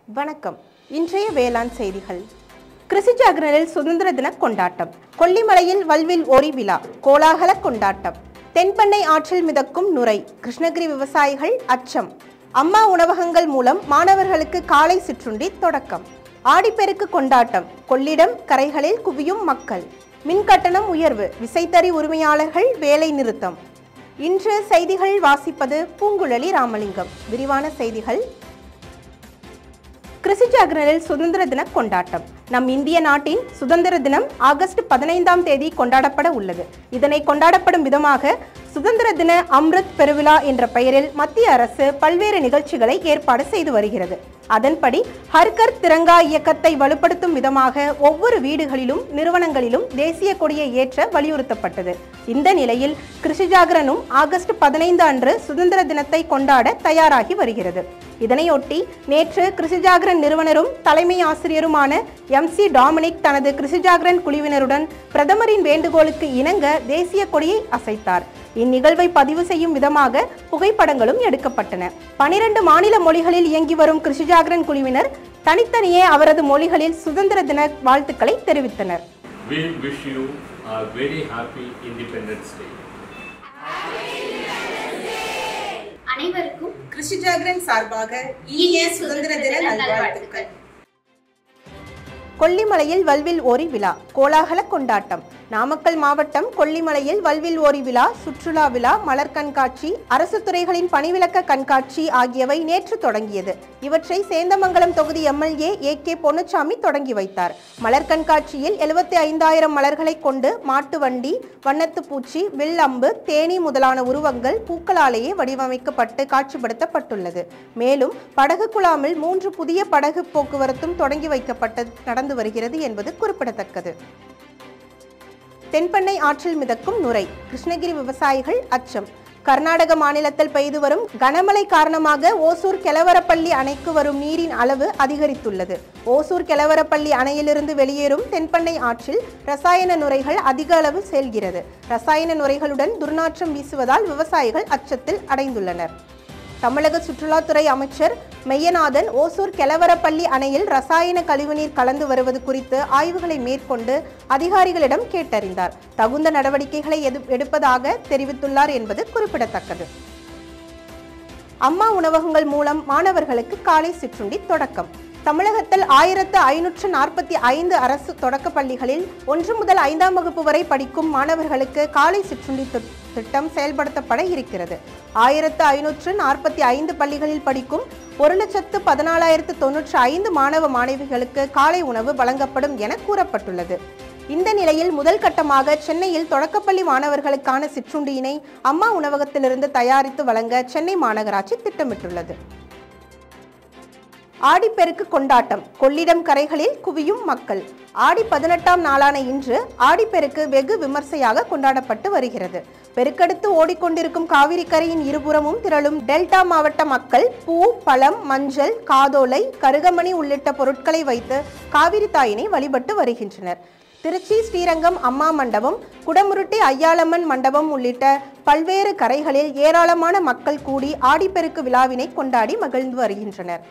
வணக்கம் இன்றைய வேளாண் செய்திகள் கிருஷி ஜாகரனில் சுதந்திர தின கொண்டாட்டம் கொல்லிமலையில் வல்வில் ஓரி விழா கோலாகல கொண்டாட்டம் தென்பெண்ணை ஆற்றில் மிதக்கும் நுரை கிருஷ்ணகிரி விவசாயிகள் அச்சம் அம்மா உணவகங்கள் மூலம் மாணவர்களுக்கு காலை சிற்றுண்டி தொடக்கம் ஆடிப்பெருக்கு கொண்டாட்டம் கொள்ளிடம் கரைகளில் குவியும் மக்கள் மின் கட்டணம் உயர்வு விசைத்தறி உரிமையாளர்கள் வேலை நிறுத்தம் இன்று செய்திகள் வாசிப்பது பூங்குழலி ராமலிங்கம் விரிவான செய்திகள் கிருஷி ஜாகரனில் சுதந்திர தின கொண்டாட்டம் நம் இந்திய நாட்டின் சுதந்திர தினம் ஆகஸ்ட் பதினைந்தாம் தேதி கொண்டாடப்பட உள்ளது இதனை கொண்டாடப்படும் விதமாக சுதந்திர தின அம்ருத் பெருவிழா என்ற பெயரில் மத்திய அரசு பல்வேறு நிகழ்ச்சிகளை ஏற்பாடு செய்து வருகிறது அதன்படி ஹர்கர் திரங்கா இயக்கத்தை வலுப்படுத்தும் விதமாக ஒவ்வொரு வீடுகளிலும் நிறுவனங்களிலும் தேசிய கொடியை ஏற்ற வலியுறுத்தப்பட்டது இந்த நிலையில் கிருஷி ஜாகரனும் ஆகஸ்ட் பதினைந்து அன்று சுதந்திர தினத்தை கொண்டாட தயாராகி வருகிறது இதனையொட்டி நேற்று கிருஷிஜாகரன் நிறுவனரும் தலைமை ஆசிரியருமான எம் சி டாமினிக் தனது கிருஷிஜாகரன் குழுவினருடன் பிரதமரின் வேண்டுகோளுக்கு இணங்க தேசிய கொடியை அசைத்தார் இந்நிகழ்வை பதிவு செய்யும் விதமாக புகைப்படங்களும் எடுக்கப்பட்டன பனிரெண்டு மாநில மொழிகளில் இயங்கி வரும் கிருஷிஜாகரன் குழுவினர் தனித்தனியே அவரது மொழிகளில் சுதந்திர தின வாழ்த்துக்களை தெரிவித்தனர் We wish you a very happy Independence Day. அனைவருக்கும் கிருஷிஜாகரன் சார்பாக இனிய சுதந்திர தின நல்வாழ்த்துக்கள் கொல்லிமலையில் வல்வில் ஓரி விழா கோலாகல கொண்டாட்டம் நாமக்கல் மாவட்டம் கொல்லிமலையில் வல்வில் ஓரி விழா சுற்றுலா விழா மலர் கண்காட்சி அரசு துறைகளின் பணிவிலக்க கண்காட்சி ஆகியவை நேற்று தொடங்கியது இவற்றை சேந்தமங்கலம் தொகுதி எம்எல்ஏ ஏ கே பொன்னுச்சாமி தொடங்கி வைத்தார் மலர் கண்காட்சியில் எழுபத்தி ஐந்தாயிரம் மலர்களை கொண்டு மாட்டு வண்டி வண்ணத்து பூச்சி வில் அம்பு தேனி முதலான உருவங்கள் பூக்களாலேயே வடிவமைக்கப்பட்டு காட்சிப்படுத்தப்பட்டுள்ளது மேலும் படகு குழாமில் மூன்று புதிய படகு போக்குவரத்தும் தொடங்கி வைக்கப்பட்டு நடந்து வருகிறது என்பது குறிப்பிடத்தக்கது தென்பெண்ணை ஆற்றில் மிதக்கும் நுரை கிருஷ்ணகிரி விவசாயிகள் அச்சம் கர்நாடக மாநிலத்தில் பெய்து வரும் கனமழை காரணமாக ஓசூர் கெலவரப்பள்ளி அணைக்கு வரும் நீரின் அளவு அதிகரித்துள்ளது ஓசூர் கெலவரப்பள்ளி அணையிலிருந்து வெளியேறும் தென்பெண்ணை ஆற்றில் ரசாயன நுரைகள் அதிக அளவு செல்கிறது ரசாயன நுரைகளுடன் துர்நாற்றம் வீசுவதால் விவசாயிகள் அச்சத்தில் அடைந்துள்ளனர் தமிழக சுற்றுலாத்துறை அமைச்சர் மெய்யநாதன் ஓசூர் கெலவரப்பள்ளி அணையில் ரசாயன கழிவுநீர் கலந்து வருவது குறித்து ஆய்வுகளை மேற்கொண்டு அதிகாரிகளிடம் கேட்டறிந்தார் தகுந்த நடவடிக்கைகளை எது எடுப்பதாக தெரிவித்துள்ளார் என்பது குறிப்பிடத்தக்கது அம்மா உணவகங்கள் மூலம் மாணவர்களுக்கு காலை சிற்றுண்டி தொடக்கம் தமிழகத்தில் ஆயிரத்து ஐநூற்று நாற்பத்தி ஐந்து அரசு தொடக்கப் பள்ளிகளில் ஒன்று முதல் ஐந்தாம் வகுப்பு வரை படிக்கும் மாணவர்களுக்கு காலை சிற்றுண்டி திட்- திட்டம் செயல்படுத்தப்பட இருக்கிறது ஆயிரத்து ஐநூற்று நாற்பத்தி ஐந்து பள்ளிகளில் படிக்கும் ஒரு லட்சத்து பதினாலாயிரத்து தொன்னூற்று ஐந்து மாணவ மாணவிகளுக்கு காலை உணவு வழங்கப்படும் என கூறப்பட்டுள்ளது இந்த நிலையில் முதல் கட்டமாக சென்னையில் தொடக்கப்பள்ளி மாணவர்களுக்கான சிற்றுண்டியினை அம்மா உணவகத்திலிருந்து தயாரித்து வழங்க சென்னை மாநகராட்சி திட்டமிட்டுள்ளது ஆடிப்பெருக்கு கொண்டாட்டம் கொள்ளிடம் கரைகளில் குவியும் மக்கள் ஆடி பதினெட்டாம் நாளான இன்று ஆடிப்பெருக்கு வெகு விமர்சையாக கொண்டாடப்பட்டு வருகிறது பெருக்கெடுத்து ஓடிக்கொண்டிருக்கும் காவிரி கரையின் இருபுறமும் திரளும் டெல்டா மாவட்ட மக்கள் பூ பழம் மஞ்சள் காதோலை கருகமணி உள்ளிட்ட பொருட்களை வைத்து காவிரி தாயினை வழிபட்டு வருகின்றனர் திருச்சி ஸ்ரீரங்கம் அம்மா மண்டபம் குடமுருட்டி ஐயாளம்மன் மண்டபம் உள்ளிட்ட பல்வேறு கரைகளில் ஏராளமான மக்கள் கூடி ஆடிப்பெருக்கு விழாவினை கொண்டாடி மகிழ்ந்து வருகின்றனர்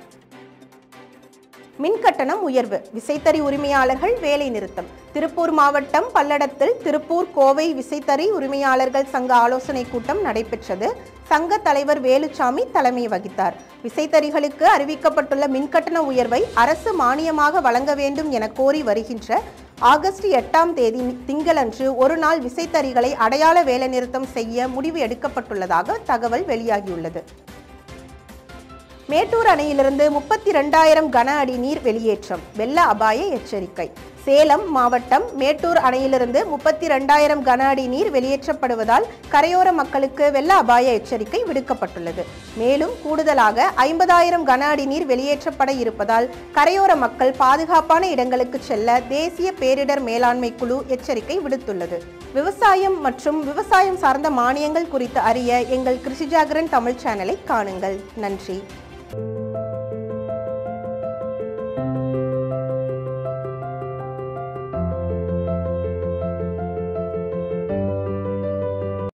மின் கட்டணம் உயர்வு விசைத்தறி உரிமையாளர்கள் வேலை நிறுத்தம் திருப்பூர் மாவட்டம் பல்லடத்தில் திருப்பூர் கோவை விசைத்தறி உரிமையாளர்கள் சங்க ஆலோசனை கூட்டம் நடைபெற்றது சங்க தலைவர் வேலுச்சாமி தலைமை வகித்தார் விசைத்தறிகளுக்கு அறிவிக்கப்பட்டுள்ள மின்கட்டண உயர்வை அரசு மானியமாக வழங்க வேண்டும் என கோரி வருகின்ற ஆகஸ்ட் எட்டாம் தேதி திங்களன்று ஒரு நாள் விசைத்தறிகளை அடையாள வேலைநிறுத்தம் செய்ய முடிவு எடுக்கப்பட்டுள்ளதாக தகவல் வெளியாகியுள்ளது மேட்டூர் அணையிலிருந்து முப்பத்தி ரெண்டாயிரம் கன அடி நீர் வெளியேற்றம் வெள்ள அபாய எச்சரிக்கை சேலம் மாவட்டம் மேட்டூர் அணையிலிருந்து முப்பத்தி ரெண்டாயிரம் கன அடி நீர் வெளியேற்றப்படுவதால் கரையோர மக்களுக்கு வெள்ள அபாய எச்சரிக்கை விடுக்கப்பட்டுள்ளது மேலும் கூடுதலாக ஐம்பதாயிரம் கன அடி நீர் வெளியேற்றப்பட இருப்பதால் கரையோர மக்கள் பாதுகாப்பான இடங்களுக்கு செல்ல தேசிய பேரிடர் மேலாண்மை குழு எச்சரிக்கை விடுத்துள்ளது விவசாயம் மற்றும் விவசாயம் சார்ந்த மானியங்கள் குறித்து அறிய எங்கள் கிருஷிஜாகரன் தமிழ் சேனலை காணுங்கள் நன்றி